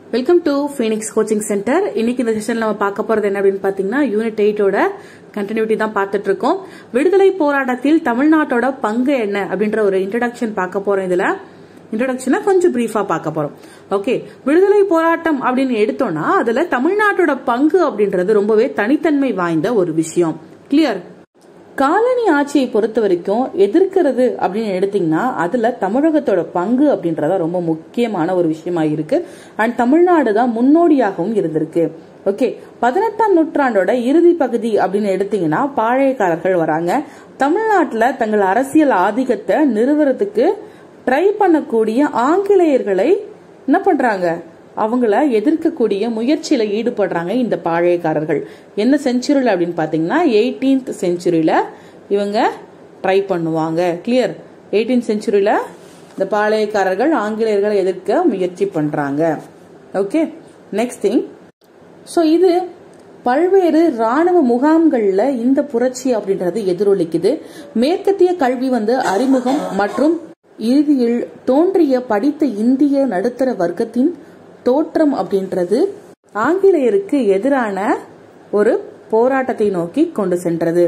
welcome to Phoenix coaching centre இன்னைக்கு இந்த செஷன்ல நம்ம பார்க்க போறது என்ன அப்படின்னு பாத்தீங்கன்னா யூனிட் எயிட்டோட கண்டினியூட்டி தான் பார்த்துட்டு இருக்கோம் விடுதலை போராட்டத்தில் தமிழ்நாட்டோட பங்கு என்ன அப்படின்ற ஒரு இன்ட்ரடக்ஷன் பார்க்க போறோம் இதுல இன்ட்ரடக்ஷனை கொஞ்சம் பிரீஃபா பார்க்க போறோம் ஓகே விடுதலை போராட்டம் அப்படின்னு எடுத்தோம்னா அதுல தமிழ்நாட்டோட பங்கு அப்படின்றது ரொம்பவே தனித்தன்மை வாய்ந்த ஒரு விஷயம் கிளியர் காலனி ஆட்சியை பொறுத்த வரைக்கும் எதிர்க்கிறது அப்படின்னு எடுத்தீங்கன்னா அதுல தமிழகத்தோட பங்கு அப்படின்றத ரொம்ப முக்கியமான ஒரு விஷயமா இருக்கு அண்ட் தமிழ்நாடு தான் முன்னோடியாகவும் இருந்திருக்கு ஓகே பதினெட்டாம் நூற்றாண்டோட இறுதி பகுதி அப்படின்னு எடுத்தீங்கன்னா பாழையக்காரர்கள் வராங்க தமிழ்நாட்டுல தங்கள் அரசியல் ஆதிக்கத்தை நிறுவனத்துக்கு ட்ரை பண்ணக்கூடிய ஆங்கிலேயர்களை என்ன பண்றாங்க அவங்கள எதிர்க்கக்கூடிய முயற்சியில ஈடுபடுறாங்க இந்த பாழையக்காரர்கள் என்ன செஞ்சுரியில் அப்படின்னு பாத்தீங்கன்னா எயிட்டீன்த் செஞ்சுரியில இவங்க ட்ரை பண்ணுவாங்க கிளியர் எயிட்டீன்த் செஞ்சுரியில இந்த பாளையக்காரர்கள் ஆங்கிலேயர்களை எதிர்க்க முயற்சி பண்றாங்க ஓகே நெக்ஸ்ட் திங் ஸோ இது பல்வேறு ராணுவ முகாம்கள்ல இந்த புரட்சி அப்படின்றது எதிரொலிக்குது மேற்கத்திய கல்வி வந்து அறிமுகம் மற்றும் இறுதியில் தோன்றிய படித்த இந்திய நடுத்தர வர்க்கத்தின் தோற்றம் அப்படின்றது ஆங்கிலேயருக்கு எதிரான ஒரு போராட்டத்தை நோக்கி கொண்டு சென்றது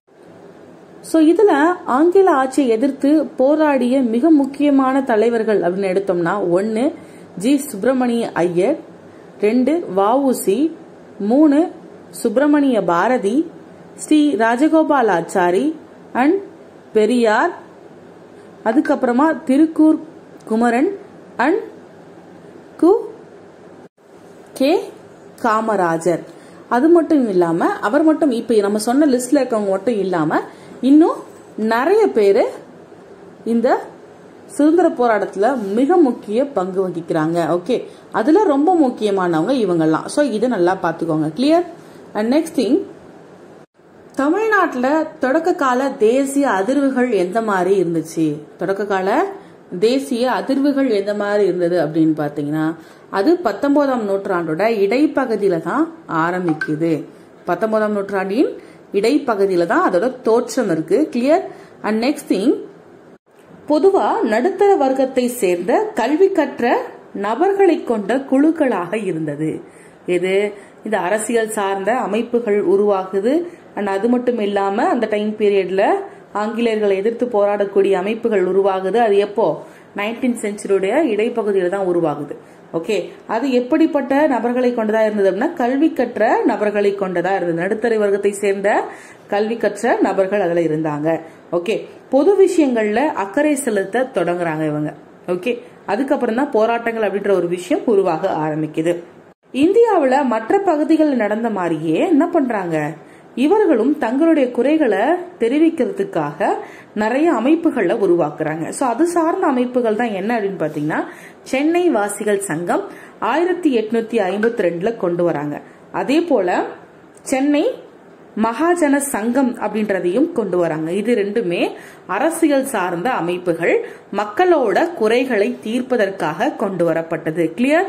சோ இதுல ஆங்கில ஆட்சியை எதிர்த்து போராடிய மிக முக்கியமான தலைவர்கள் அப்படின்னு எடுத்தோம்னா ஒன்னு ஜி சுப்பிரமணிய ஐயர் ரெண்டு வஉசி மூணு சுப்பிரமணிய பாரதி ஸ்ரீ ராஜகோபாலாச்சாரி அண்ட் பெரியார் அதுக்கப்புறமா திருக்கூர் குமரன் அண்ட் கு கே காமராஜர் அது மட்டும் இல்லாம அவர் மட்டும் இப்ப நம்ம சொன்ன லிஸ்ட்ல இருக்கவங்க மட்டும் இல்லாம இன்னும் நிறைய பேரு இந்த சுதந்திர போராட்டத்துல மிக முக்கிய பங்கு வகிக்கிறாங்க ஓகே அதுல ரொம்ப முக்கியமானவங்க இவங்கெல்லாம் ஸோ இதை நல்லா பார்த்துக்கோங்க கிளியர் அண்ட் நெக்ஸ்ட் திங் தமிழ்நாட்டில் தொடக்க கால தேசிய அதிர்வுகள் எந்த மாதிரி இருந்துச்சு தொடக்க கால தேசிய அதிர்வுகள் எந்த மாதிரி இருந்தது அப்படின்னு பாத்தீங்கன்னா அது பத்தொன்பதாம் நூற்றாண்டோட இடைப்பகுதியில தான் ஆரம்பிக்குது பத்தொன்பதாம் நூற்றாண்டின் இடைப்பகுதியில தான் அதோட தோற்றம் இருக்கு கிளியர் அண்ட் நெக்ஸ்ட் திங் பொதுவா நடுத்தர வர்க்கத்தை சேர்ந்த கல்வி கற்ற நபர்களை கொண்ட குழுக்களாக இருந்தது இது இந்த அரசியல் சார்ந்த அமைப்புகள் உருவாகுது அண்ட் அது மட்டும் இல்லாம அந்த டைம் பீரியட்ல ஆங்கிலேயர்களை எதிர்த்து போராடக்கூடிய அமைப்புகள் உருவாகுது அது எப்போ நைன்டீன் செஞ்சுரியுடைய இடைப்பகுதியில தான் உருவாகுது ஓகே அது எப்படிப்பட்ட நபர்களை கொண்டதா இருந்தது அப்படின்னா கல்வி கற்ற நபர்களை கொண்டதா இருந்தது நடுத்தர வர்க்கத்தை சேர்ந்த கல்வி கற்ற நபர்கள் அதுல இருந்தாங்க ஓகே பொது விஷயங்கள்ல அக்கறை செலுத்த தொடங்குறாங்க இவங்க ஓகே அதுக்கப்புறம் தான் போராட்டங்கள் அப்படின்ற ஒரு விஷயம் உருவாக ஆரம்பிக்குது இந்தியாவுல மற்ற பகுதிகள் நடந்த மாதிரியே என்ன பண்றாங்க இவர்களும் தங்களுடைய குறைகளை தெரிவிக்கிறதுக்காக நிறைய அமைப்புகளை உருவாக்குறாங்க ஸோ அது சார்ந்த அமைப்புகள் தான் என்ன அப்படின்னு பார்த்தீங்கன்னா சென்னை வாசிகள் சங்கம் ஆயிரத்தி எட்நூத்தி ஐம்பத்தி ரெண்டுல கொண்டு வராங்க அதே போல சென்னை மகாஜன சங்கம் அப்படின்றதையும் கொண்டு வராங்க இது ரெண்டுமே அரசியல் சார்ந்த அமைப்புகள் மக்களோட குறைகளை தீர்ப்பதற்காக கொண்டு வரப்பட்டது கிளியர்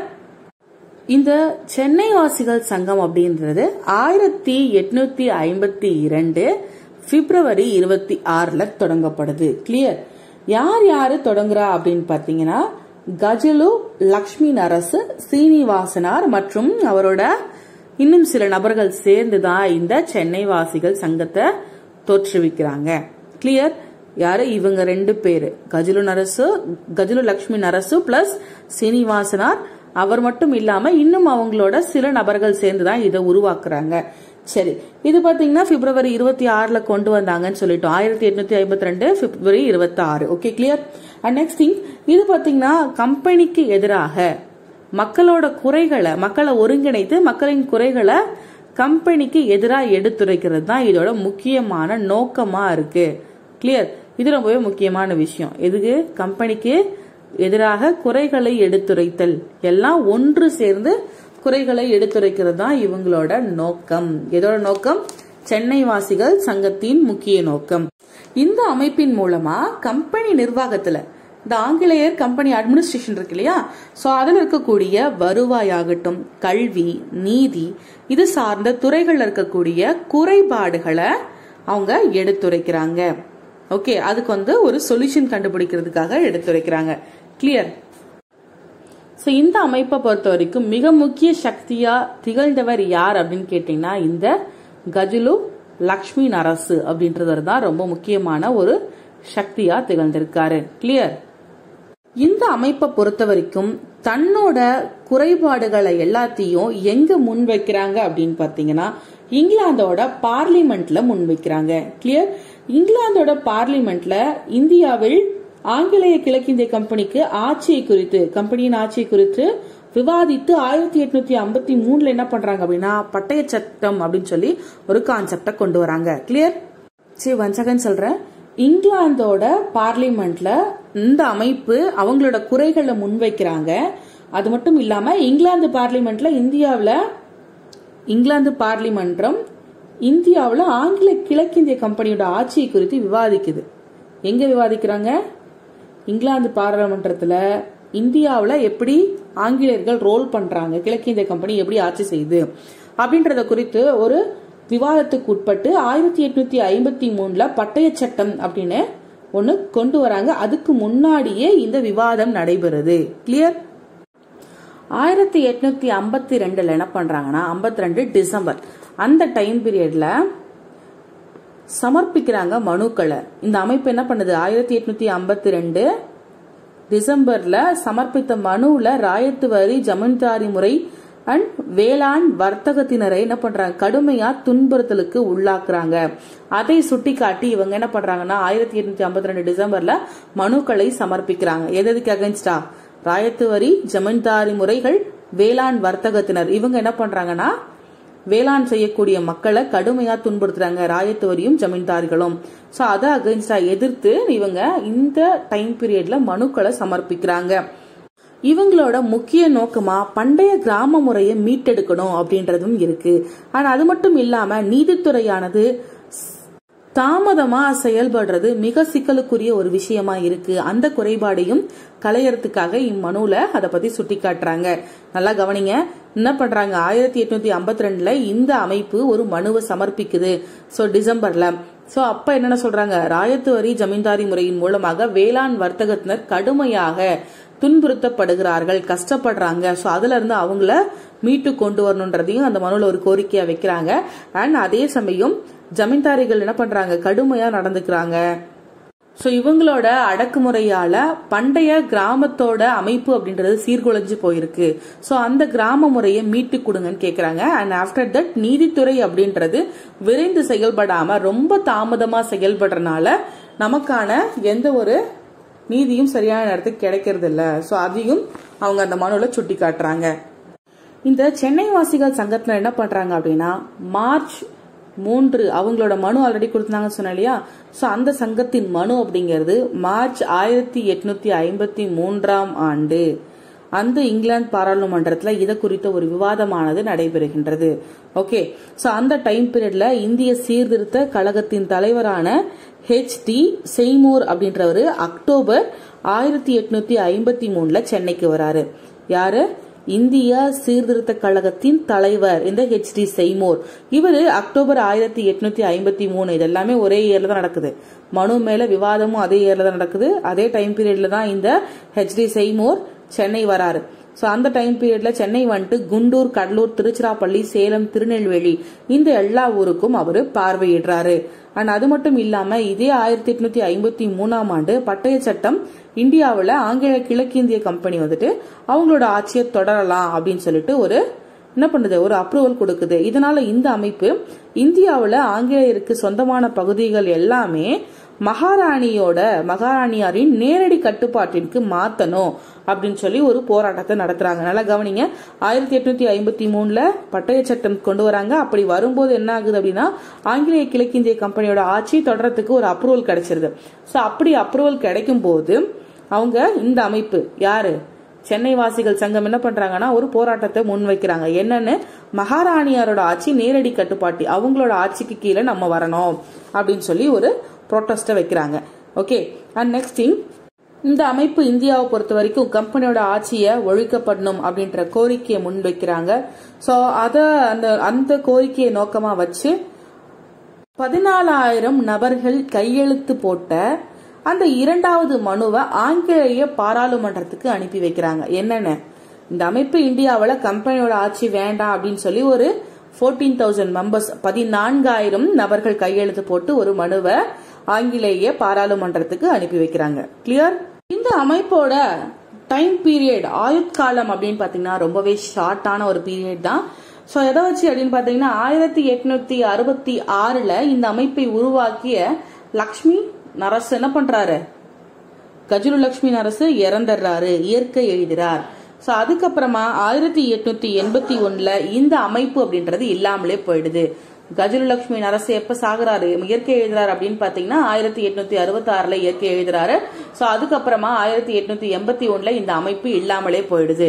இந்த சென்னை வாசிகள் சங்கம் அப்படின்றது ஆயிரத்தி எட்நூத்தி ஐம்பத்தி இரண்டு பிப்ரவரி இருபத்தி ஆறுல தொடங்கப்படுது கிளியர் யார் யாரு தொடங்குறா அப்படின்னு பாத்தீங்கன்னா கஜலு லக்ஷ்மி நரசு சீனிவாசனார் மற்றும் அவரோட இன்னும் சில நபர்கள் சேர்ந்துதான் இந்த சென்னை வாசிகள் சங்கத்தை தோற்றுவிக்கிறாங்க கிளியர் யாரு இவங்க ரெண்டு பேரு கஜலு நரசு கஜலு லக்ஷ்மி நரசு பிளஸ் சீனிவாசனார் அவர் மட்டும் இல்லாம இன்னும் அவங்களோட சில நபர்கள் சேர்ந்துதான் இதை உருவாக்குறாங்க சரி இது பாத்தீங்கன்னா பிப்ரவரி இருபத்தி ஆறுல கொண்டு வந்தாங்கன்னு சொல்லிட்டோம் ஆயிரத்தி எட்நூத்தி ஐம்பத்தி ரெண்டு பிப்ரவரி இருபத்தி ஆறு okay clear and next thing இது பாத்தீங்கன்னா கம்பெனிக்கு எதிராக மக்களோட குறைகளை மக்களை ஒருங்கிணைத்து மக்களின் குறைகளை கம்பெனிக்கு எதிராக எடுத்துரைக்கிறது தான் இதோட முக்கியமான நோக்கமா இருக்கு கிளியர் இது ரொம்பவே முக்கியமான விஷயம் எதுக்கு கம்பெனிக்கு எதிராக குறைகளை எடுத்துரைத்தல் எல்லாம் ஒன்று சேர்ந்து குறைகளை எடுத்துரைக்கிறது தான் இவங்களோட நோக்கம் எதோட நோக்கம் சென்னை வாசிகள் சங்கத்தின் முக்கிய நோக்கம் இந்த அமைப்பின் மூலமா கம்பெனி நிர்வாகத்துல இந்த ஆங்கிலேயர் கம்பெனி அட்மினிஸ்ட்ரேஷன் இருக்கு இல்லையா சோ அதுல இருக்கக்கூடிய வருவாயாகட்டும் கல்வி நீதி இது சார்ந்த துறைகள்ல இருக்கக்கூடிய குறைபாடுகளை அவங்க எடுத்துரைக்கிறாங்க ஓகே அதுக்கு வந்து ஒரு சொல்யூஷன் கண்டுபிடிக்கிறதுக்காக எடுத்துரைக்கிறாங்க கிளியர் ஸோ இந்த அமைப்பை பொறுத்த வரைக்கும் மிக முக்கிய சக்தியா திகழ்ந்தவர் யார் அப்படின்னு கேட்டீங்கன்னா இந்த கஜுலு லக்ஷ்மி நரசு அப்படின்றவர் தான் ரொம்ப முக்கியமான ஒரு சக்தியா திகழ்ந்திருக்காரு கிளியர் இந்த அமைப்பை பொறுத்த வரைக்கும் தன்னோட குறைபாடுகளை எல்லாத்தையும் எங்க முன்வைக்கிறாங்க அப்படின்னு பாத்தீங்கன்னா இங்கிலாந்தோட பார்லிமெண்ட்ல முன்வைக்கிறாங்க கிளியர் இங்கிலாந்தோட பார்லிமெண்ட்ல இந்தியாவில் ஆங்கிலேய கிழக்கிந்திய கம்பெனிக்கு ஆட்சியை குறித்து கம்பெனியின் ஆட்சியை குறித்து விவாதித்து ஆயிரத்தி எட்நூத்தி ஐம்பத்தி மூணுல என்ன பண்றாங்க அப்படின்னா பட்டய சட்டம் அப்படின்னு சொல்லி ஒரு கான்செப்டை கொண்டு வராங்க கிளியர் சரி ஒன் செகண்ட் சொல்றேன் இங்கிலாந்தோட பார்லிமெண்ட்ல இந்த அமைப்பு அவங்களோட குறைகளை முன்வைக்கிறாங்க அது மட்டும் இல்லாம இங்கிலாந்து பார்லிமெண்ட்ல இந்தியாவில் இங்கிலாந்து பார்லிமன்றம் இந்தியாவில் ஆங்கில கிழக்கிந்திய கம்பெனியோட ஆட்சியை குறித்து விவாதிக்குது எங்க விவாதிக்கிறாங்க இங்கிலாந்து பாராளுமன்றத்தில் இந்தியாவில் எப்படி ஆங்கிலேயர்கள் ரோல் பண்றாங்க கிழக்கிந்திய கம்பெனி எப்படி ஆட்சி செய்யுது அப்படின்றத குறித்து ஒரு விவாதத்துக்கு உட்பட்டு ஆயிரத்தி எட்நூத்தி ஐம்பத்தி மூணுல பட்டய சட்டம் அப்படின்னு ஒன்னு கொண்டு வராங்க அதுக்கு முன்னாடியே இந்த விவாதம் நடைபெறுது கிளியர் ஆயிரத்தி எட்நூத்தி ஐம்பத்தி ரெண்டுல என்ன பண்றாங்கன்னா ஐம்பத்தி ரெண்டு டிசம்பர் அந்த டைம் பீரியட்ல சமர்ப்பிக்கிறாங்க மனுக்களை இந்த அமைப்பு என்ன பண்ணுது ஆயிரத்தி எட்நூத்தி ஐம்பத்தி ரெண்டு டிசம்பர்ல சமர்ப்பித்த மனுவுல ராயத்து வரி ஜமீன்தாரி முறை அண்ட் வேளாண் வர்த்தகத்தினரை என்ன பண்றாங்க கடுமையா துன்புறுத்தலுக்கு உள்ளாக்குறாங்க அதை சுட்டிக்காட்டி இவங்க என்ன பண்றாங்கன்னா ஆயிரத்தி எட்நூத்தி ஐம்பத்தி ரெண்டு டிசம்பர்ல மனுக்களை சமர்ப்பிக்கிறாங்க எதுக்கு அகைன்ஸ்டா ராயத்து வரி ஜமீன்தாரி முறைகள் வேளாண் வர்த்தகத்தினர் இவங்க என்ன பண்றாங்கன்னா வேளாண் செய்யக்கூடிய மக்களை கடுமையா துன்புறுத்துறாங்க ராயத்து வரியும் ஜமீன்தாரிகளும் சோ அதை அகைன்ஸ்டா எதிர்த்து இவங்க இந்த டைம் பீரியட்ல மனுக்களை சமர்ப்பிக்கிறாங்க இவங்களோட முக்கிய நோக்கமா பண்டைய கிராம முறையை மீட்டெடுக்கணும் அப்படின்றதும் இருக்கு ஆனா அது மட்டும் இல்லாம நீதித்துறையானது தாமதமா செயல்படுறது மிக சிக்கலுக்குரிய ஒரு விஷயமா இருக்கு அந்த குறைபாடையும் களையறதுக்காக இம்மனுல அதை பத்தி சுட்டி காட்டுறாங்க நல்லா கவனிங்க என்ன பண்றாங்க ஆயிரத்தி எட்நூத்தி ஐம்பத்தி ரெண்டுல இந்த அமைப்பு ஒரு மனுவை சமர்ப்பிக்குது சோ டிசம்பர்ல சோ அப்ப என்னென்ன சொல்றாங்க ராயத்து வரி ஜமீன்தாரி முறையின் மூலமாக வேளாண் வர்த்தகத்தினர் கடுமையாக துன்புறுத்தப்படுகிறார்கள் கஷ்டப்படுறாங்க ஸோ அதுல இருந்து அவங்கள மீட்டு கொண்டு வரணுன்றதையும் அந்த மனுவில் ஒரு கோரிக்கையா வைக்கிறாங்க அண்ட் அதே சமயம் ஜமீன்தாரிகள் என்ன பண்றாங்க கடுமையா நடந்துக்கிறாங்க ஸோ இவங்களோட அடக்குமுறையால பண்டைய கிராமத்தோட அமைப்பு அப்படின்றது சீர்குலைஞ்சு போயிருக்கு ஸோ அந்த கிராம முறையை மீட்டு கொடுங்கன்னு கேட்குறாங்க அண்ட் ஆஃப்டர் தட் நீதித்துறை அப்படின்றது விரைந்து செயல்படாம ரொம்ப தாமதமா செயல்படுறதுனால நமக்கான எந்த ஒரு நீதியும் சரியான நேரத்துக்கு கிடைக்கிறது இல்ல ஸோ அதையும் அவங்க அந்த மனுவில் சுட்டி காட்டுறாங்க இந்த சென்னை வாசிகள் சங்கத்துல என்ன பண்றாங்க அப்படின்னா மார்ச் மூன்று அவங்களோட மனு ஆல்ரெடி கொடுத்தாங்கன்னு சொன்னேன் இல்லையா ஸோ அந்த சங்கத்தின் மனு அப்படிங்கிறது மார்ச் ஆயிரத்தி எட்நூத்தி ஐம்பத்தி மூன்றாம் ஆண்டு அந்த இங்கிலாந்து பாராளுமன்றத்தில் இதை குறித்த ஒரு விவாதமானது நடைபெறுகின்றது ஓகே ஸோ அந்த டைம் பீரியட்ல இந்திய சீர்திருத்த கழகத்தின் தலைவரான ஹெச் டி செய்மூர் அப்படின்றவர் அக்டோபர் ஆயிரத்தி எட்நூத்தி ஐம்பத்தி மூணுல சென்னைக்கு வராரு யாரு இந்திய சீர்திருத்த கழகத்தின் தலைவர் இந்த ஹெச் டி செய்மோர் இவரு அக்டோபர் ஆயிரத்தி எட்நூத்தி ஐம்பத்தி மூணு இது எல்லாமே ஒரே இயர்ல தான் நடக்குது மனு மேல விவாதமும் அதே இயர்ல தான் நடக்குது அதே டைம் பீரியட்ல தான் இந்த ஹெச் டி செய்மோர் சென்னை வராரு ஸோ அந்த டைம் பீரியட்ல சென்னை வந்துட்டு குண்டூர் கடலூர் திருச்சிராப்பள்ளி சேலம் திருநெல்வேலி இந்த எல்லா ஊருக்கும் அவர் பார்வையிடுறாரு அண்ட் அது மட்டும் இல்லாம இதே ஆயிரத்தி எட்நூத்தி ஐம்பத்தி மூணாம் ஆண்டு பட்டய சட்டம் இந்தியாவில் ஆங்கில கிழக்கிந்திய கம்பெனி வந்துட்டு அவங்களோட ஆட்சியை தொடரலாம் அப்படின்னு சொல்லிட்டு ஒரு என்ன பண்ணுது ஒரு அப்ரூவல் கொடுக்குது இதனால இந்த அமைப்பு இந்தியாவில் ஆங்கிலேயருக்கு சொந்தமான பகுதிகள் எல்லாமே மகாராணியோட மகாராணியாரின் நேரடி கட்டுப்பாட்டிற்கு மாத்தணும் அப்படின்னு சொல்லி ஒரு போராட்டத்தை நடத்துறாங்க நல்லா கவனிங்க ஆயிரத்தி எட்நூத்தி ஐம்பத்தி மூணுல பட்டய சட்டம் கொண்டு வராங்க அப்படி வரும்போது என்ன ஆகுது அப்படின்னா ஆங்கிலேய கிழக்கிந்திய கம்பெனியோட ஆட்சி தொடரத்துக்கு ஒரு அப்ரூவல் கிடைச்சிருது ஸோ அப்படி அப்ரூவல் கிடைக்கும் போது அவங்க இந்த அமைப்பு யாரு சென்னை வாசிகள் சங்கம் என்ன பண்றாங்கன்னா ஒரு போராட்டத்தை முன்வைக்கிறாங்க என்னன்னு மகாராணியாரோட ஆட்சி நேரடி கட்டுப்பாட்டி அவங்களோட ஆட்சிக்கு கீழே நம்ம வரணும் அப்படின்னு சொல்லி ஒரு ப்ரொட்டஸ்ட வைக்கிறாங்க ஓகே அண்ட் நெக்ஸ்ட் திங் இந்த அமைப்பு இந்தியாவை பொறுத்த வரைக்கும் கம்பெனியோட ஆட்சியை ஒழிக்கப்படணும் அப்படின்ற கோரிக்கையை முன்வைக்கிறாங்க ஸோ அதை அந்த அந்த கோரிக்கையை நோக்கமா வச்சு பதினாலாயிரம் நபர்கள் கையெழுத்து போட்ட அந்த இரண்டாவது மனுவை ஆங்கிலேய பாராளுமன்றத்துக்கு அனுப்பி வைக்கிறாங்க என்னென்ன இந்த அமைப்பு இந்தியாவில் கம்பெனியோட ஆட்சி வேண்டாம் அப்படின்னு சொல்லி ஒரு ஃபோர்டீன் தௌசண்ட் மெம்பர்ஸ் பதினான்காயிரம் நபர்கள் கையெழுத்து போட்டு ஒரு மனுவை ஆங்கிலேய பாராளுமன்றத்துக்கு அனுப்பி வைக்கிறாங்க கிளியர் இந்த அமைப்போட டைம் பீரியட் ஆயுட்காலம் அப்படின்னு பாத்தீங்கன்னா ரொம்பவே ஷார்ட்டான ஒரு பீரியட் தான் ஸோ எதை வச்சு அப்படின்னு பாத்தீங்கன்னா ஆயிரத்தி எட்நூத்தி அறுபத்தி ஆறுல இந்த அமைப்பை உருவாக்கிய லக்ஷ்மி நரசு என்ன பண்றாரு கஜுரு லட்சுமி நரசு இறந்துடுறாரு இயற்கை எழுதுறார் ஸோ அதுக்கப்புறமா ஆயிரத்தி எட்நூத்தி எண்பத்தி ஒண்ணுல இந்த அமைப்பு அப்படின்றது இல்லாமலே போயிடுது கஜுரு லட்சுமி நரசு எப்ப சாகுறாரு இயற்கை எழுதுறாரு அப்படின்னு பாத்தீங்கன்னா ஆயிரத்தி எட்நூத்தி அறுபத்தி ஆறுல இயற்கை எழுதுறாரு ஸோ அதுக்கப்புறமா ஆயிரத்தி எட்நூத்தி எண்பத்தி ஒண்ணுல இந்த அமைப்பு இல்லாமலே போயிடுது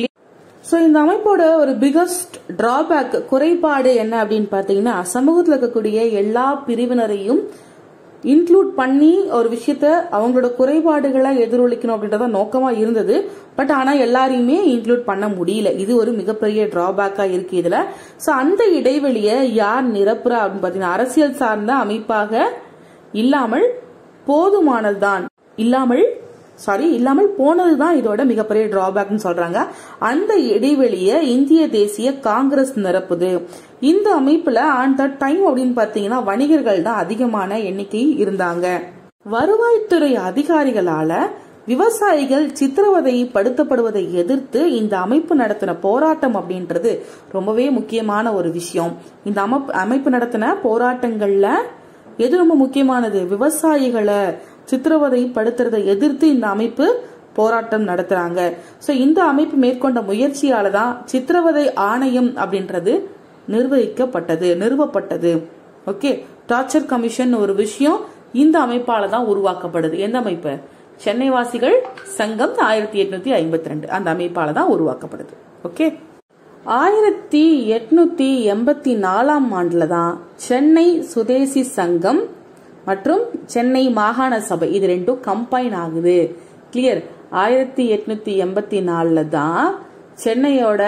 ஸோ இந்த அமைப்போட ஒரு பிகஸ்ட் டிராபேக் குறைபாடு என்ன அப்படின்னு பாத்தீங்கன்னா சமூகத்தில் இருக்கக்கூடிய எல்லா பிரிவினரையும் இன்க்ளூட் பண்ணி ஒரு விஷயத்த அவங்களோட குறைபாடுகளை எதிரொலிக்கணும் அப்படின்றத நோக்கமா இருந்தது பட் ஆனா எல்லாரையுமே இன்க்ளூட் பண்ண முடியல இது ஒரு மிகப்பெரிய டிராபேக்கா இருக்கு இதுல சோ அந்த இடைவெளியை யார் நிரப்புறா அப்படின்னு பாத்தீங்கன்னா அரசியல் சார்ந்த அமைப்பாக இல்லாமல் போதுமானதுதான் இல்லாமல் சாரி இல்லாமல் போனதுதான் இதோட மிகப்பெரிய டிராபேக்னு சொல்றாங்க அந்த இடைவெளியை இந்திய தேசிய காங்கிரஸ் நிரப்புது இந்த அமைப்புல அந்த டைம் அப்படின்னு பாத்தீங்கன்னா வணிகர்கள் தான் அதிகமான எண்ணிக்கை இருந்தாங்க வருவாய்த்துறை அதிகாரிகளால விவசாயிகள் சித்திரவதை படுத்தப்படுவதை எதிர்த்து இந்த அமைப்பு நடத்தின போராட்டம் அப்படின்றது ரொம்பவே முக்கியமான ஒரு விஷயம் இந்த அமைப்பு நடத்தின போராட்டங்கள்ல எது ரொம்ப முக்கியமானது விவசாயிகளை சித்திரவதை படுத்துறதை எதிர்த்து இந்த அமைப்பு போராட்டம் நடத்துறாங்க சோ இந்த அமைப்பு மேற்கொண்ட முயற்சியால தான் சித்திரவதை ஆணையம் அப்படின்றது நிர்வகிக்கப்பட்டது நிறுவப்பட்டது ஓகே டார்ச்சர் கமிஷன் ஒரு விஷயம் இந்த அமைப்பால தான் உருவாக்கப்படுது எந்த அமைப்பு சென்னை வாசிகள் சங்கம் ஆயிரத்தி எட்நூத்தி ஐம்பத்தி ரெண்டு அந்த அமைப்பால தான் உருவாக்கப்படுது ஓகே ஆயிரத்தி எட்நூத்தி எண்பத்தி நாலாம் ஆண்டுல தான் சென்னை சுதேசி சங்கம் மற்றும் சென்னை மாகாண சபை இது ரெண்டும் கம்பைன் ஆகுது கிளியர் ஆயிரத்தி எட்நூத்தி எண்பத்தி நாலுல தான் சென்னையோட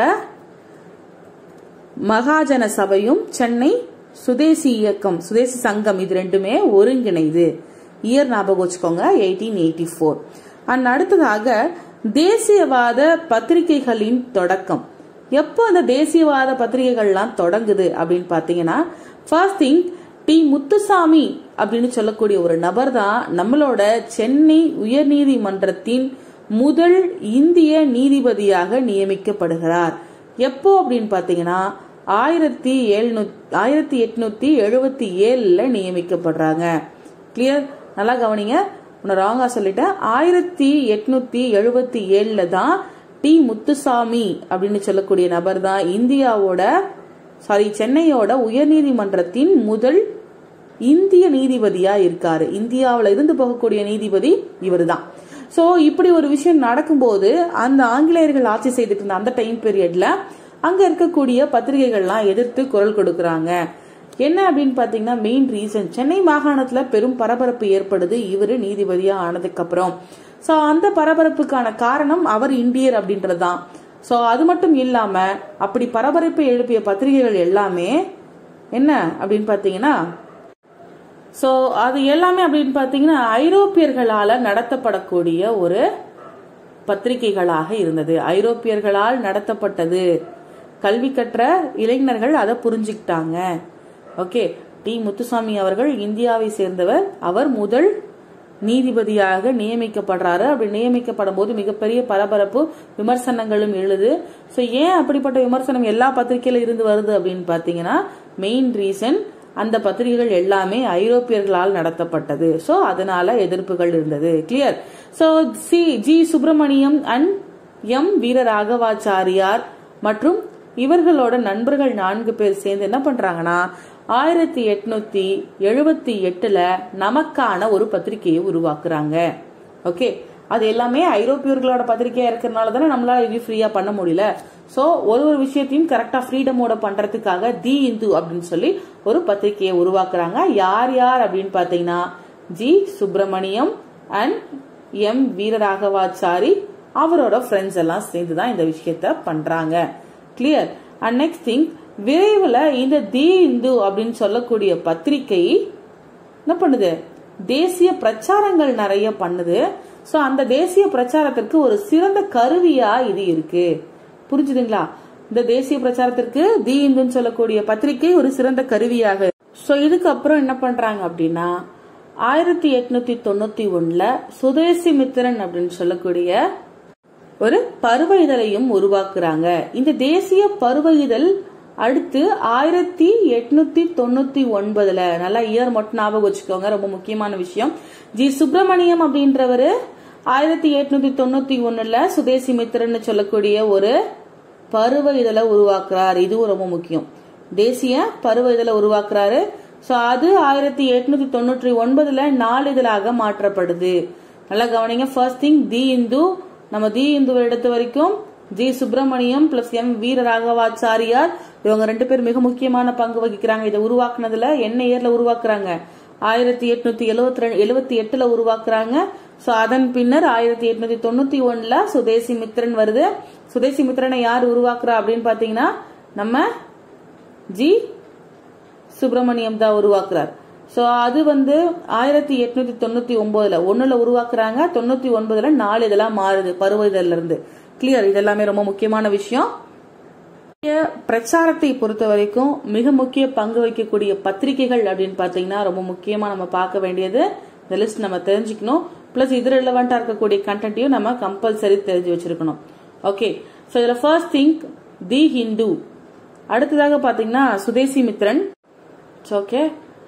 மகாஜன சபையும் சென்னை சுதேசி இயக்கம் சுதேசி சங்கம் இது ரெண்டுமே ஒருங்கிணைது இயர் ஞாபகம் வச்சுக்கோங்க எயிட்டீன் எயிட்டி ஃபோர் அண்ட் அடுத்ததாக தேசியவாத பத்திரிகைகளின் தொடக்கம் எப்போ அந்த தேசியவாத பத்திரிகைகள்லாம் தொடங்குது அப்படின்னு பாத்தீங்கன்னா ஃபர்ஸ்ட் திங் டி முத்துசாமி அப்படின்னு சொல்லக்கூடிய ஒரு நபர் தான் நம்மளோட சென்னை உயர்நீதிமன்றத்தின் முதல் இந்திய நீதிபதியாக நியமிக்கப்படுகிறார் எப்போ அப்படின்னு பாத்தீங்கன்னா ஆயிரத்தி எழுநூத்தி ஆயிரத்தி எட்நூத்தி எழுபத்தி ஏழுல நியமிக்கப்படுறாங்க கிளியர் நல்லா கவனிங்க உன்னை ராங்கா சொல்லிட்டேன் ஆயிரத்தி எட்நூத்தி எழுபத்தி ஏழுல தான் டி முத்துசாமி அப்படின்னு சொல்லக்கூடிய நபர் தான் இந்தியாவோட சாரி சென்னையோட உயர்நீதிமன்றத்தின் முதல் இந்திய நீதிபதியா இருக்காரு இந்தியாவில இருந்து போகக்கூடிய நீதிபதி இவர் தான் சோ இப்படி ஒரு விஷயம் நடக்கும்போது அந்த ஆங்கிலேயர்கள் ஆட்சி செய்துட்டு இருந்த அந்த டைம் பீரியட்ல அங்க இருக்கக்கூடிய பத்திரிகைகள்லாம் எதிர்த்து குரல் கொடுக்கறாங்க என்ன அப்படின்னு பாத்தீங்கன்னா மெயின் ரீசன் சென்னை மாகாணத்துல பெரும் பரபரப்பு ஏற்படுது இவரு நீதிபதியா ஆனதுக்கு அப்புறம் சோ அந்த பரபரப்புக்கான காரணம் அவர் இந்தியர் அப்படின்றதுதான் சோ அது மட்டும் இல்லாம அப்படி பரபரப்பை எழுப்பிய பத்திரிகைகள் எல்லாமே என்ன அப்படின்னு பாத்தீங்கன்னா சோ அது எல்லாமே அப்படின்னு பாத்தீங்கன்னா ஐரோப்பியர்களால நடத்தப்படக்கூடிய ஒரு பத்திரிகைகளாக இருந்தது ஐரோப்பியர்களால் நடத்தப்பட்டது கல்வி கற்ற இளைஞர்கள் அதை புரிஞ்சுக்கிட்டாங்க ஓகே டி முத்துசாமி அவர்கள் இந்தியாவை சேர்ந்தவர் அவர் முதல் நீதிபதியாக நியமிக்கப்படுறாரு அப்படி நியமிக்கப்படும் போது மிகப்பெரிய பரபரப்பு விமர்சனங்களும் எழுது ஸோ ஏன் அப்படிப்பட்ட விமர்சனம் எல்லா பத்திரிகையில இருந்து வருது அப்படின்னு பாத்தீங்கன்னா மெயின் ரீசன் அந்த பத்திரிகைகள் எல்லாமே ஐரோப்பியர்களால் நடத்தப்பட்டது ஸோ அதனால எதிர்ப்புகள் இருந்தது clear so C G Subramaniam and M Veera Raghavachariyar மற்றும் இவர்களோட நண்பர்கள் நான்கு பேர் சேர்ந்து என்ன பண்றாங்கன்னா ஆயிரத்தி எட்நூத்தி எழுபத்தி எட்டுல நமக்கான ஒரு பத்திரிகையை உருவாக்குறாங்க ஓகே அது எல்லாமே ஐரோப்பியர்களோட பத்திரிகையா இருக்கிறதுனால தானே நம்மளால இது ஃப்ரீயா பண்ண முடியல சோ ஒரு ஒரு விஷயத்தையும் கரெக்டா ஃப்ரீடமோட பண்றதுக்காக தி இந்து அப்படின்னு சொல்லி ஒரு பத்திரிகையை உருவாக்குறாங்க யார் யார் அப்படின்னு பாத்தீங்கன்னா G Subramaniam and M Veeraraghavachari அவரோட ஃப்ரெண்ட்ஸ் எல்லாம் சேர்ந்து தான் இந்த விஷயத்த பண்றாங்க கிளியர் அண்ட் நெக்ஸ்ட் திங் விரைவில் இந்த தி இந்து அப்படின்னு சொல்லக்கூடிய பத்திரிகை என்ன பண்ணுது தேசிய பிரச்சாரங்கள் நிறைய பண்ணுது ஸோ அந்த தேசிய பிரச்சாரத்திற்கு ஒரு சிறந்த கருவியா இது இருக்கு புரிஞ்சுதுங்களா இந்த தேசிய பிரச்சாரத்திற்கு தி இந்துன்னு சொல்லக்கூடிய பத்திரிகை ஒரு சிறந்த கருவியாக சோ இதுக்கப்புறம் என்ன பண்றாங்க அப்படின்னா ஆயிரத்தி எட்நூத்தி தொண்ணூத்தி ஒண்ணுல சுதேசி மித்திரன் அப்படின்னு சொல்லக்கூடிய ஒரு பருவ இதழையும் உருவாக்குறாங்க இந்த தேசிய பருவ இதழ் அடுத்து ஆயிரத்தி எட்நூத்தி தொண்ணூத்தி ஒன்பதுல நல்லா இயர் மட்டும் ஞாபகம் வச்சுக்கோங்க ரொம்ப முக்கியமான விஷயம் ஜி சுப்பிரமணியம் அப்படின்றவரு ஆயிரத்தி எட்நூத்தி தொண்ணூத்தி ஒண்ணுல சுதேசி மித்திரன்னு சொல்லக்கூடிய ஒரு பருவ இதழை உருவாக்குறார் இதுவும் ரொம்ப முக்கியம் தேசிய பருவ இதழை உருவாக்குறாரு சோ அது ஆயிரத்தி எட்நூத்தி தொண்ணூற்றி ஒன்பதுல நாளிதழாக மாற்றப்படுது நல்லா கவனிங்க ஃபர்ஸ்ட் திங் தி இந்து நம்ம தி இந்துவை எடுத்த வரைக்கும் G Subramaniam plus M Veera Raghavachariar இவங்க ரெண்டு பேர் மிக முக்கியமான பங்கு வகிக்கிறாங்க இதை உருவாக்குனதுல என்ன இயர்ல உருவாக்குறாங்க ஆயிரத்தி எட்நூத்தி எழுவத்தி ரெண்டு எழுவத்தி எட்டுல உருவாக்குறாங்க சோ அதன் பின்னர் ஆயிரத்தி எட்நூத்தி தொண்ணூத்தி ஒண்ணுல சுதேசி மித்திரன் வருது சுதேசி மித்திரனை யார் உருவாக்குறா அப்படின்னு பாத்தீங்கன்னா நம்ம ஜி சுப்பிரமணியம் தான் உருவாக்குறார் சோ அது வந்து ஆயிரத்தி எட்நூத்தி தொண்ணூத்தி ஒன்பதுல ஒண்ணுல உருவாக்குறாங்க தொண்ணூத்தி ஒன்பதுல நாலு இதெல்லாம் மாறுது பருவ இதழ்ல இருந்து கிளியர் இதெல்லாமே ரொம்ப முக்கியமான விஷயம் இந்திய பிரச்சாரத்தை பொறுத்த வரைக்கும் மிக முக்கிய பங்கு வகிக்கக்கூடிய பத்திரிகைகள் அப்படின்னு பாத்தீங்கன்னா ரொம்ப முக்கியமா நம்ம பார்க்க வேண்டியது இந்த லிஸ்ட் நம்ம தெரிஞ்சுக்கணும் பிளஸ் இது ரெலவெண்டா இருக்கக்கூடிய கண்டென்ட்டையும் நம்ம கம்பல்சரி தெரிஞ்சு வச்சிருக்கணும் ஓகே ஸோ இதுல ஃபர்ஸ்ட் திங்க் தி ஹிந்து அடுத்ததாக பாத்தீங்கன்னா சுதேசி மித்ரன் ஓகே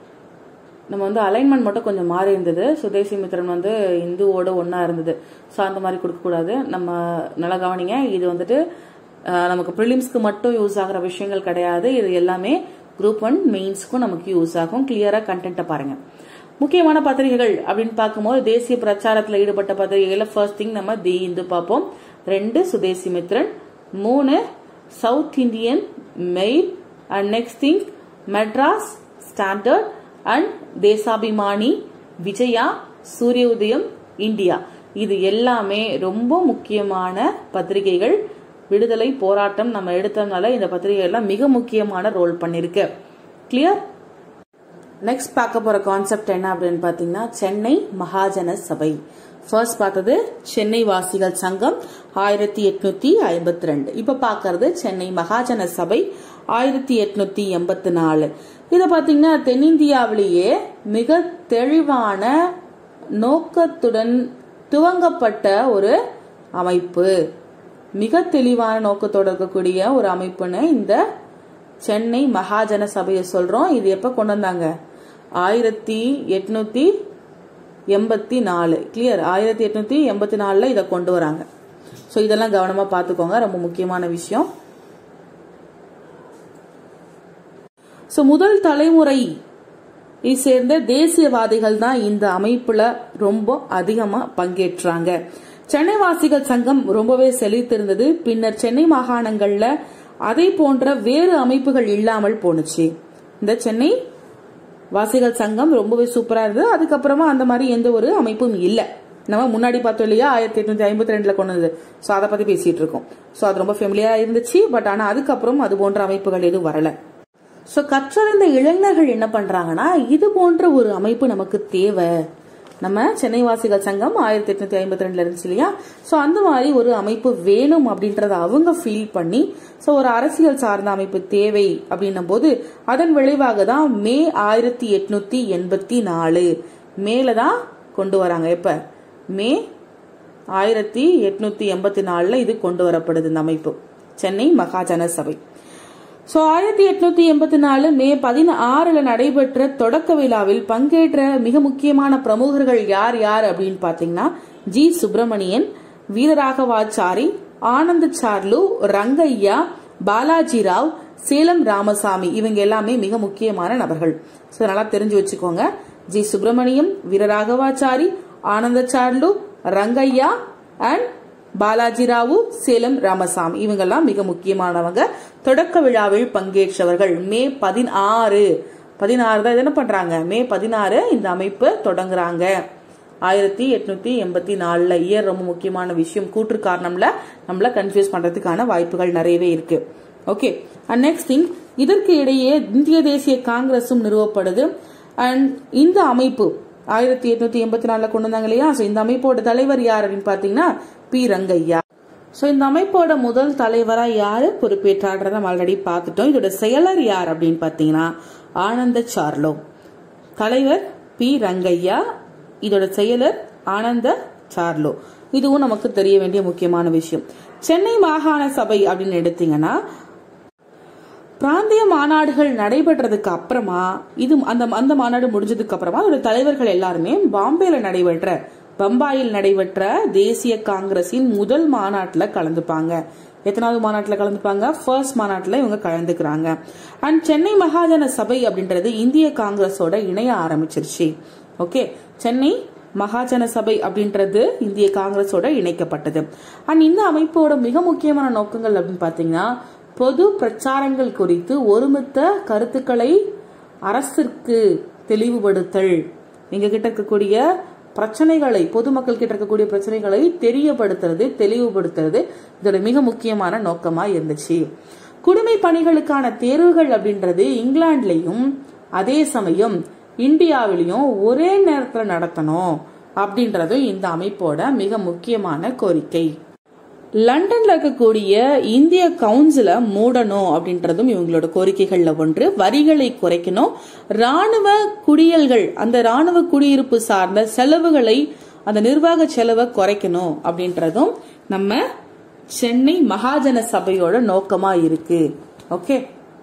நம்ம வந்து அலைன்மெண்ட் மட்டும் கொஞ்சம் மாறி இருந்தது சுதேசி மித்ரன் வந்து இந்துவோட ஒன்றா இருந்தது ஸோ அந்த மாதிரி கொடுக்கக்கூடாது நம்ம நல்லா கவனிங்க இது வந்துட்டு அஹ், நமக்கு ப்ரிலிம்ஸ்க்கு மட்டும் யூஸ் ஆகிற விஷயங்கள் கிடையாது இது எல்லாமே குரூப் ஒன் மெயின்ஸ்க்கும் நமக்கு யூஸ் ஆகும் கிளியராக கண்டென்ட்டை பாருங்க முக்கியமான பத்திரிகைகள் அப்படின்னு பார்க்கும்போது தேசிய பிரச்சாரத்தில் ஈடுபட்ட பத்திரிகைகளை ஃபர்ஸ்ட் திங் நம்ம தி இந்து பார்ப்போம் ரெண்டு சுதேசி மித்ரன் மூணு South Indian Mail and next thing Madras Standard and Deshabhimani Vijaya Surya Udayam India இது எல்லாமே ரொம்ப முக்கியமான பத்திரிகைகள் விடுதலை போராட்டம் நம்ம எடுத்ததுனால இந்த பத்திரிகை எல்லாம் மிக முக்கியமான ரோல் பண்ணிருக்கு கிளியர் நெக்ஸ்ட் பார்க்க போற கான்செப்ட் என்ன அப்படின்னு பாத்தீங்கன்னா சென்னை மகாஜன சபை ஃபர்ஸ்ட் பார்த்தது சென்னை வாசிகள் சங்கம் ஆயிரத்தி எட்நூத்தி ஐம்பத்தி ரெண்டு இப்ப பாக்குறது சென்னை மகாஜன சபை ஆயிரத்தி எட்நூத்தி எண்பத்தி நாலு இத பாத்தீங்கன்னா தென்னிந்தியாவிலேயே மிக தெளிவான நோக்கத்துடன் துவங்கப்பட்ட ஒரு அமைப்பு மிக தெளிவான நோக்கத்தோட இருக்கக்கூடிய ஒரு அமைப்புன்னு இந்த சென்னை மகாஜன சபையை சொல்றோம் இது எப்ப கொண்டு வந்தாங்க ஆயிரத்தி எட்நூத்தி எண்பத்தி நாலு கிளியர் ஆயிரத்தி எட்நூத்தி எண்பத்தி நாலுல இதை கொண்டு வராங்க ஸோ இதெல்லாம் கவனமா பார்த்துக்கோங்க ரொம்ப முக்கியமான விஷயம் ஸோ முதல் தலைமுறை சேர்ந்த தேசியவாதிகள் தான் இந்த அமைப்புல ரொம்ப அதிகமா பங்கேற்றாங்க சென்னை வாசிகள் சங்கம் ரொம்பவே செழித்திருந்தது பின்னர் சென்னை மாகாணங்கள்ல அதை போன்ற வேறு அமைப்புகள் இல்லாமல் போனுச்சு இந்த சென்னை வாசிகள் சங்கம் ரொம்பவே சூப்பரா இருந்தது அதுக்கப்புறமா அந்த மாதிரி எந்த ஒரு அமைப்பும் இல்ல நம்ம முன்னாடி பார்த்தோம் இல்லையா ஆயிரத்தி எட்நூத்தி ஐம்பத்தி ரெண்டுல கொண்டு வந்தது சோ அதை பத்தி பேசிட்டு இருக்கோம் சோ அது ரொம்ப ஃபெமிலியா இருந்துச்சு பட் ஆனா அதுக்கப்புறம் அது போன்ற அமைப்புகள் எதுவும் வரல சோ கற்றறிந்த இளைஞர்கள் என்ன பண்றாங்கன்னா இது போன்ற ஒரு அமைப்பு நமக்கு தேவை நம்ம சென்னை வாசிகள் சங்கம் ஆயிரத்தி எட்நூத்தி ஐம்பத்தி ரெண்டுல இருந்துச்சு இல்லையா சோ அந்த மாதிரி ஒரு அமைப்பு வேணும் அப்படின்றத அவங்க ஃபீல் பண்ணி சோ ஒரு அரசியல் சார்ந்த அமைப்பு தேவை அப்படின்னும் போது அதன் விளைவாக தான் மே ஆயிரத்தி எட்நூத்தி எண்பத்தி நாலு மேல தான் கொண்டு வராங்க எப்ப மே ஆயிரத்தி எட்நூத்தி எண்பத்தி நாலுல இது கொண்டு வரப்படுது இந்த அமைப்பு சென்னை மகாஜன சபை சோ ஆயிரத்தி எட்நூத்தி எண்பத்தி நாலு மே பதினாறுல நடைபெற்ற தொடக்க விழாவில் பங்கேற்ற மிக முக்கியமான பிரமுகர்கள் யார் யார் அப்படின்னு பாத்தீங்கன்னா ஜி சுப்பிரமணியன் வீரராகவாச்சாரி ஆனந்த சார்லு ரங்கையா பாலாஜி ராவ் சேலம் ராமசாமி இவங்க எல்லாமே மிக முக்கியமான நபர்கள் சோ நல்லா தெரிஞ்சு வச்சுக்கோங்க ஜி சுப்பிரமணியம் வீரராகவாச்சாரி ஆனந்த சார்லு ரங்கையா அண்ட் பாலாஜி ராவு சேலம் ராமசாமி இவங்கெல்லாம் மிக முக்கியமானவங்க தொடக்க விழாவில் பங்கேற்றவர்கள் மே பதினாறு பதினாறு தான் இது என்ன பண்றாங்க மே பதினாறு இந்த அமைப்பு தொடங்குறாங்க ஆயிரத்தி எட்நூத்தி எண்பத்தி நாலுல இயர் ரொம்ப முக்கியமான விஷயம் கூற்று காரணம்ல நம்மள கன்ஃபியூஸ் பண்றதுக்கான வாய்ப்புகள் நிறையவே இருக்கு ஓகே அண்ட் நெக்ஸ்ட் திங் இதற்கு இடையே இந்திய தேசிய காங்கிரசும் நிறுவப்படுது அண்ட் இந்த அமைப்பு ஆயிரத்தி எட்நூத்தி எண்பத்தி நாலுல கொண்டு வந்தாங்க இல்லையா So, இந்த அமைப்போட தலைவர் யார் அப்படின்னு பாத்தீங்கன்னா பி ரங்கையா ஸோ இந்த அமைப்போட முதல் தலைவரா யாரு பொறுப்பேற்றான்றத நம்ம ஆல்ரெடி பார்த்துட்டோம் இதோட செயலர் யார் அப்படின்னு பார்த்தீங்கன்னா ஆனந்த சார்லோ தலைவர் பி ரங்கையா இதோட செயலர் ஆனந்த சார்லோ இதுவும் நமக்கு தெரிய வேண்டிய முக்கியமான விஷயம் சென்னை மாகாண சபை அப்படின்னு எடுத்தீங்கன்னா பிராந்திய மாநாடுகள் நடைபெற்றதுக்கு அப்புறமா இது அந்த அந்த மாநாடு முடிஞ்சதுக்கு அப்புறமா அதோட தலைவர்கள் எல்லாருமே பாம்பேல நடைபெற்ற பம்பாயில் நடைபெற்ற தேசிய காங்கிரசின் முதல் மாநாட்டில் கலந்துப்பாங்க எத்தனாவது மாநாட்டில் கலந்துப்பாங்க ஃபர்ஸ்ட் மாநாட்டில் இவங்க கலந்துக்கிறாங்க அண்ட் சென்னை மகாஜன சபை அப்படின்றது இந்திய காங்கிரஸோட இணைய ஆரம்பிச்சிருச்சு ஓகே சென்னை மகாஜன சபை அப்படின்றது இந்திய காங்கிரஸோட இணைக்கப்பட்டது அண்ட் இந்த அமைப்போட மிக முக்கியமான நோக்கங்கள் அப்படின்னு பார்த்தீங்கன்னா பொது பிரச்சாரங்கள் குறித்து ஒருமித்த கருத்துக்களை அரசிற்கு தெளிவுபடுத்தல் எங்க கிட்ட இருக்கக்கூடிய பிரச்சனைகளை பொதுமக்கள் கிட்ட இருக்கக்கூடிய பிரச்சனைகளை தெரியப்படுத்துறது தெளிவுபடுத்துறது இதோட மிக முக்கியமான நோக்கமா இருந்துச்சு குடிமை பணிகளுக்கான தேர்வுகள் அப்படின்றது இங்கிலாந்துலயும் அதே சமயம் இந்தியாவிலையும் ஒரே நேரத்துல நடத்தணும் அப்படின்றது இந்த அமைப்போட மிக முக்கியமான கோரிக்கை லண்டன்ல இருக்கக்கூடிய இந்திய கவுன்சிலை மூடணும் அப்படின்றதும் இவங்களோட கோரிக்கைகள்ல ஒன்று வரிகளை குறைக்கணும் ராணுவ குடியல்கள் அந்த ராணுவ குடியிருப்பு சார்ந்த செலவுகளை அந்த நிர்வாக செலவை குறைக்கணும் அப்படின்றதும் நம்ம சென்னை மகாஜன சபையோட நோக்கமா இருக்கு ஓகே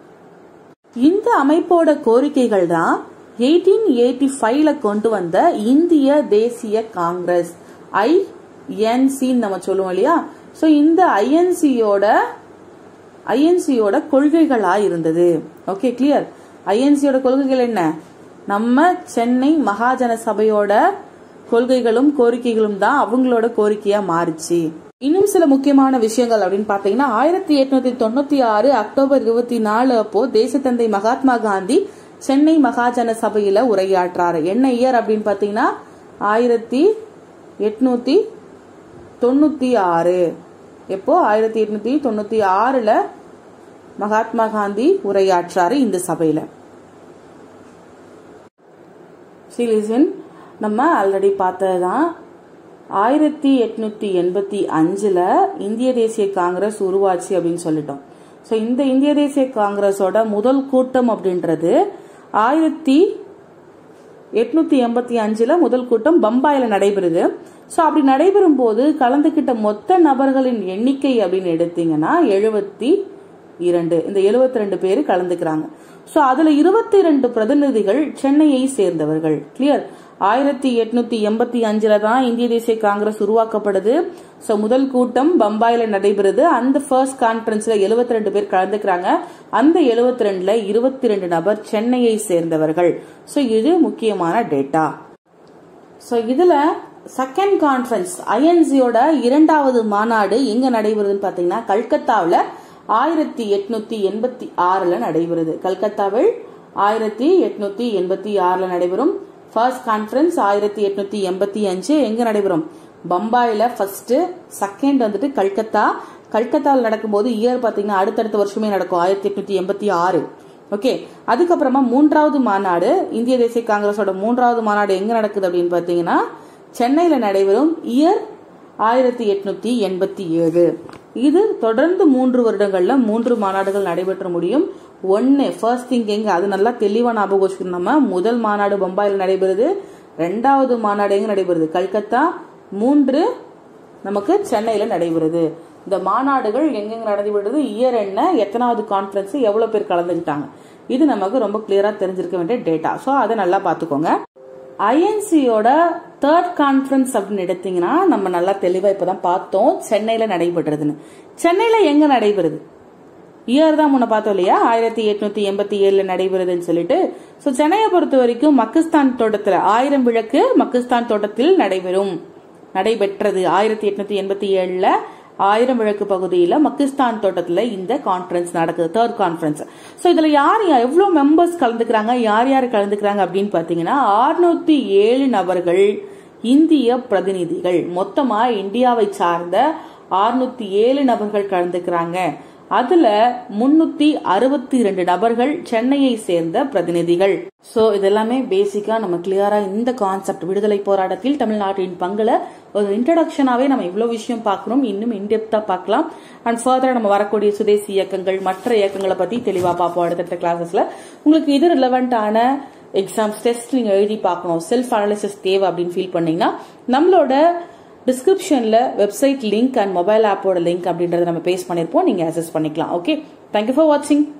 இந்த அமைப்போட கோரிக்கைகள் தான் எயிட்டீன் எயிட்டி ஃபைவ்ல கொண்டு வந்த இந்திய தேசிய காங்கிரஸ் ஐ என்சின்னு நம்ம சொல்லுவோம் இல்லையா ஸோ இந்த ஐஎன்சியோட ஐஎன்சியோட கொள்கைகளா இருந்தது ஓகே கிளியர் ஐஎன்சியோட கொள்கைகள் என்ன நம்ம சென்னை மகாஜன சபையோட கொள்கைகளும் கோரிக்கைகளும் தான் அவங்களோட கோரிக்கையா மாறுச்சு இன்னும் சில முக்கியமான விஷயங்கள் அப்படின்னு பாத்தீங்கன்னா ஆயிரத்தி எட்நூத்தி தொண்ணூத்தி ஆறு அக்டோபர் இருபத்தி நாலு அப்போ தேசத்தந்தை மகாத்மா காந்தி சென்னை மகாஜன சபையில உரையாற்றாரு என்ன இயர் அப்படின்னு பாத்தீங்கன்னா ஆயிரத்தி எட்நூத்தி தொண்ணூத்தி ஆறு எப்போ ஆயிரத்தி எட்நூத்தி தொண்ணூத்தி ஆறுல மகாத்மா காந்தி உரையாற்றாரு இந்த சபையில சீலிசன் நம்ம ஆல்ரெடி பார்த்ததுதான் ஆயிரத்தி எட்நூத்தி எண்பத்தி அஞ்சுல இந்திய தேசிய காங்கிரஸ் உருவாச்சு அப்படின்னு சொல்லிட்டோம் ஸோ இந்த இந்திய தேசிய காங்கிரஸோட முதல் கூட்டம் அப்படின்றது ஆயிரத்தி எட்நூத்தி எண்பத்தி அஞ்சுல முதல் கூட்டம் பம்பாயில நடைபெறுது ஸோ அப்படி நடைபெறும் போது கலந்துகிட்ட மொத்த நபர்களின் எண்ணிக்கை அப்படின்னு எடுத்தீங்கன்னா எழுபத்தி இரண்டு இந்த எழுபத்தி ரெண்டு பேர் கலந்துக்கிறாங்க ஸோ அதுல இருபத்தி ரெண்டு பிரதிநிதிகள் சென்னையை சேர்ந்தவர்கள் கிளியர் ஆயிரத்தி எட்நூத்தி எண்பத்தி அஞ்சுல தான் இந்திய தேசிய காங்கிரஸ் உருவாக்கப்படுது ஸோ முதல் கூட்டம் பம்பாயில நடைபெறுது அந்த ஃபர்ஸ்ட் கான்பரன்ஸ்ல எழுபத்தி ரெண்டு பேர் கலந்துக்கிறாங்க அந்த எழுபத்தி ரெண்டுல இருபத்தி ரெண்டு நபர் சென்னையை சேர்ந்தவர்கள் ஸோ இது முக்கியமான டேட்டா ஸோ இதுல செகண்ட் கான்ஃபரன்ஸ் ஐஎன்சியோட இரண்டாவது மாநாடு எங்க நடைபெறுதுன்னு பாத்தீங்கன்னா கல்கத்தாவில் ஆயிரத்தி எட்நூத்தி எண்பத்தி ஆறுல நடைபெறுது கல்கத்தாவில் ஆயிரத்தி எட்நூத்தி எண்பத்தி ஆறுல நடைபெறும் ஃபர்ஸ்ட் கான்ஃபரன்ஸ் ஆயிரத்தி எட்நூத்தி எண்பத்தி அஞ்சு எங்க நடைபெறும் பம்பாயில ஃபர்ஸ்ட் செகண்ட் வந்துட்டு கல்கத்தா கல்கத்தாவில் நடக்கும்போது இயர் பாத்தீங்கன்னா அடுத்தடுத்த வருஷமே நடக்கும் ஆயிரத்தி எட்நூத்தி எண்பத்தி ஆறு ஓகே அதுக்கப்புறமா மூன்றாவது மாநாடு இந்திய தேசிய காங்கிரஸோட மூன்றாவது மாநாடு எங்க நடக்குது அப்படின்னு பாத்தீங்கன்னா சென்னையில நடைபெறும் இயர் ஆயிரத்தி எட்நூத்தி எண்பத்தி ஏழு இது தொடர்ந்து மூன்று வருடங்கள்ல மூன்று மாநாடுகள் நடைபெற்ற முடியும் ஒன்னு ஃபர்ஸ்ட் திங் எங்க அது நல்லா தெளிவா ஞாபகம் வச்சுக்கணும் நம்ம முதல் மாநாடு பம்பாயில் நடைபெறுது ரெண்டாவது மாநாடு எங்க நடைபெறுது கல்கத்தா மூன்று நமக்கு சென்னையில நடைபெறுது இந்த மாநாடுகள் எங்கெங்க நடைபெறுது இயர் என்ன எத்தனாவது கான்ஃபரன்ஸ் எவ்வளவு பேர் கலந்துக்கிட்டாங்க இது நமக்கு ரொம்ப கிளியரா தெரிஞ்சிருக்க வேண்டிய டேட்டா ஸோ அதை நல்லா பார்த்துக்கோங்க ஐஎன்சியோட தேர்ட் கான்ஃபரன்ஸ் அப்படின்னு எடுத்தீங்கன்னா நம்ம நல்லா தெளிவா இப்பதான் பார்த்தோம் சென்னையில நடைபெறுறதுன்னு சென்னையில எங்க நடைபெறுது இயர் தான் முன்ன பார்த்தோம் இல்லையா ஆயிரத்தி எட்நூத்தி எண்பத்தி ஏழுல நடைபெறுதுன்னு சொல்லிட்டு ஸோ சென்னையை பொறுத்த வரைக்கும் மக்கிஸ்தான் தோட்டத்துல ஆயிரம் விளக்கு மக்கிஸ்தான் தோட்டத்தில் நடைபெறும் நடைபெற்றது ஆயிரத்தி எட்நூத்தி எண்பத்தி ஏழுல ஆயிரம் விளக்கு பகுதியில மக்கிஸ்தான் தோட்டத்துல இந்த கான்ஃபரன்ஸ் நடக்குது தேர்ட் கான்ஃபரன்ஸ் ஸோ இதுல யார் எவ்வளவு மெம்பர்ஸ் கலந்துக்கிறாங்க யார் யார் கலந்துக்கிறாங்க அப்படின்னு பாத்தீங்கன்னா ஆறுநூத்தி ஏழு நபர்கள் இந்திய பிரதிநிதிகள் மொத்தமா இந்தியாவை சார்ந்த ஆறுநூத்தி ஏழு நபர்கள் கலந்துக்கிறாங்க அதுல முன்னூத்தி அறுபத்தி ரெண்டு நபர்கள் சென்னையை சேர்ந்த பிரதிநிதிகள் சோ இதெல்லாமே பேசிக்கா நம்ம கிளியரா இந்த கான்செப்ட் விடுதலை போராட்டத்தில் தமிழ்நாட்டின் பங்குல ஒரு இன்ட்ரடக்ஷனாவே நம்ம இவ்வளவு விஷயம் பார்க்கணும் இன்னும் இன்டெப்தா பார்க்கலாம் அண்ட் ஃபர்தரா நம்ம வரக்கூடிய சுதேசி இயக்கங்கள் மற்ற இயக்கங்களை பத்தி தெளிவா பார்ப்போம் அடுத்தடுத்த கிளாஸஸ்ல உங்களுக்கு இது ரிலவெண்டான எக்ஸாம்ஸ் டெஸ்ட் நீங்க எழுதி பார்க்கணும் செல்ஃப் அனாலிசிஸ் தேவை அப்படின்னு ஃபீல் பண்ணீங்கன்னா நம்மளோட டிஸ்கிரிப்ஷன்ல வெப்சைட் லிங்க் அண்ட் மொபைல் ஆப்போட லிங்க் அப்படின்றத நம்ம பேஸ் பண்ணிருப்போம் நீங்க அசஸ் பண்ணிக்கலாம் ஓகே தேங்க்யூ ஃபார் வாட்சிங்